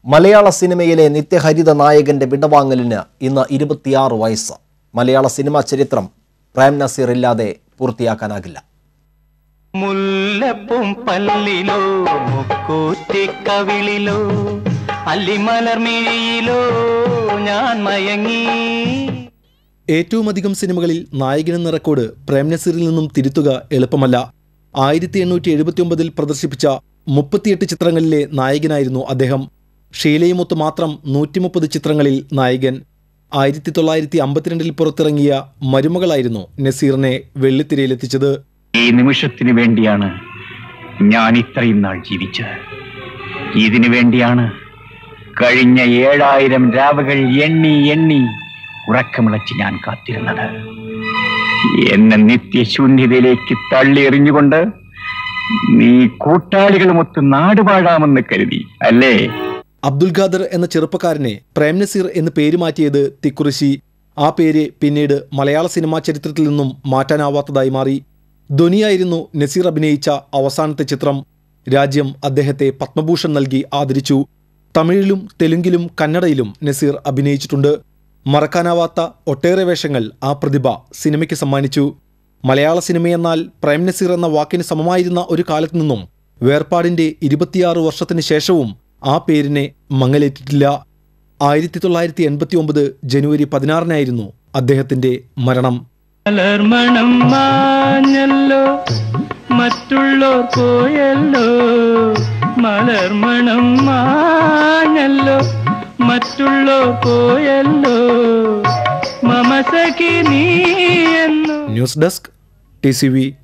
മലയാള സിനിമയിലെ നിത്യഹരിത നായകന്റെ വിടവാങ്ങലിന് ഇന്ന് ഇരുപത്തിയാറ് വയസ്സ് മലയാള സിനിമാ ചരിത്രം പ്രേം നസീർ ഇല്ലാതെ പൂർത്തിയാക്കാനാകില്ല മുല്ലപ്പും പല്ലിലോ മുക്കൂറ്റിക്കവിളിലോ അല്ലിമലർമിഴിയിലോ ഞാൻ മയങ്ങി ഏറ്റവുമധികം സിനിമകളിൽ നായകനെന്ന റെക്കോർഡ് പ്രേം നസീറിൽ നിന്നും തിരുത്തുക എളുപ്പമല്ല ആയിരത്തി എണ്ണൂറ്റി എഴുപത്തിയൊമ്പതിൽ പ്രദർശിപ്പിച്ച മുപ്പത്തിയെട്ട് ചിത്രങ്ങളിലെ നായകനായിരുന്നു അദ്ദേഹം ഷീലയുമൊത്ത് മാത്രം നൂറ്റിമുപ്പത് ചിത്രങ്ങളിൽ നായകൻ ആയിരത്തി തൊള്ളായിരത്തി അമ്പത്തിരണ്ടിൽ പുറത്തിറങ്ങിയ മരുമകളായിരുന്നു നസീറിനെ വെള്ളിത്തിരയിലെത്തിച്ചത് ഈ നിമിഷത്തിന് വേണ്ടിയാണ് ഞാൻ ഇത്രയും നാൾ ജീവിച്ചത് ഇതിനു വേണ്ടിയാണ് കഴിഞ്ഞ ഏഴായിരം രാവുകൾ എണ്ണി എണ്ണി ഉറക്കമിളച്ച് ഞാൻ കാത്തിരുന്നത് എന്നെ നിത്യശൂന്യതയിലേക്ക് തള്ളി എറിഞ്ഞുകൊണ്ട് നീ കൂട്ടാളികളുമൊത്ത് നാടുപാഴാമെന്ന് കരുതി അല്ലേ അബ്ദുൽ ഖാദർ എന്ന ചെറുപ്പക്കാരനെ പ്രേം നസീർ എന്ന് പേര് മാറ്റിയത് തിക്കുറിശി ആ പേര് പിന്നീട് മലയാള സിനിമാ ചരിത്രത്തിൽ നിന്നും മാറ്റാനാവാത്തതായി മാറി ധ്വനിയായിരുന്നു നസീർ അഭിനയിച്ച അവസാനത്തെ ചിത്രം രാജ്യം അദ്ദേഹത്തെ പത്മഭൂഷൺ നൽകി ആദരിച്ചു തമിഴിലും തെലുങ്കിലും കന്നഡയിലും നസീർ അഭിനയിച്ചിട്ടുണ്ട് മറക്കാനാവാത്ത ഒട്ടേറെ വേഷങ്ങൾ ആ പ്രതിഭ സിനിമയ്ക്ക് സമ്മാനിച്ചു മലയാള സിനിമയെന്നാൽ പ്രേം നസീർ എന്ന വാക്കിന് സമമായിരുന്ന ഒരു കാലത്തു നിന്നും വേർപാടിന്റെ ഇരുപത്തിയാറ് വർഷത്തിന് ശേഷവും ആ പേരിനെ മങ്ങലേറ്റിട്ടില്ല ആയിരത്തി തൊള്ളായിരത്തി എൺപത്തി ഒമ്പത് ജനുവരി പതിനാറിനായിരുന്നു അദ്ദേഹത്തിന്റെ മരണം മലർമണം മാഞ്ഞല്ലോ മറ്റുള്ളോർ പോയല്ലോ മലർമണം മാഞ്ഞല്ലോ മറ്റുള്ളോർ പോയല്ലോ മമസഖി നീ എന്നോ ന്യൂസ് ഡെസ്ക് ടി